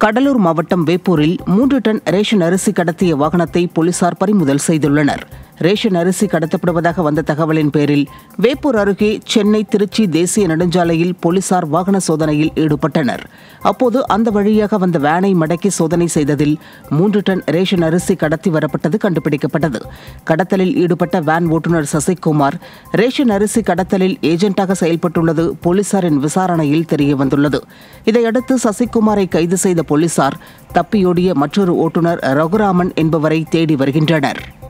கடலூர் மாவட்டம் வேப்பூரில் மூன்று ton ration அரிசி கடத்திய வாகனத்தை போலீசார் பறிமுதல் செய்துள்ளனர் ரேஷன் அரிசி கடத்தப்படுவதாக வந்த தகவலின் பேரில் வேப்பூர் அருகே சென்னை திருச்சி தேசிய நெடுஞ்சாலையில் போலீசார் வாகன சோதனையில் ஈடுபட்டனர் அப்போது அந்த வழியாக வந்த வேனை மடக்கி சோதனை செய்ததில் மூன்று டன் ரேஷன் அரிசி கடத்தி வரப்பட்டது கண்டுபிடிக்கப்பட்டது கடத்தலில் ஈடுபட்ட வேன் ஓட்டுநர் சசிகுமார் ரேஷன் அரிசி கடத்தலில் ஏஜென்ட்டாக செயல்பட்டுள்ளது போலீசாரின் விசாரணையில் தெரியவந்துள்ளது இதையடுத்து சசிகுமாரை கைது செய்த போலீசார் தப்பியோடிய மற்றொரு ஓட்டுநர் ரகுராமன் என்பவரை தேடி வருகின்றனர்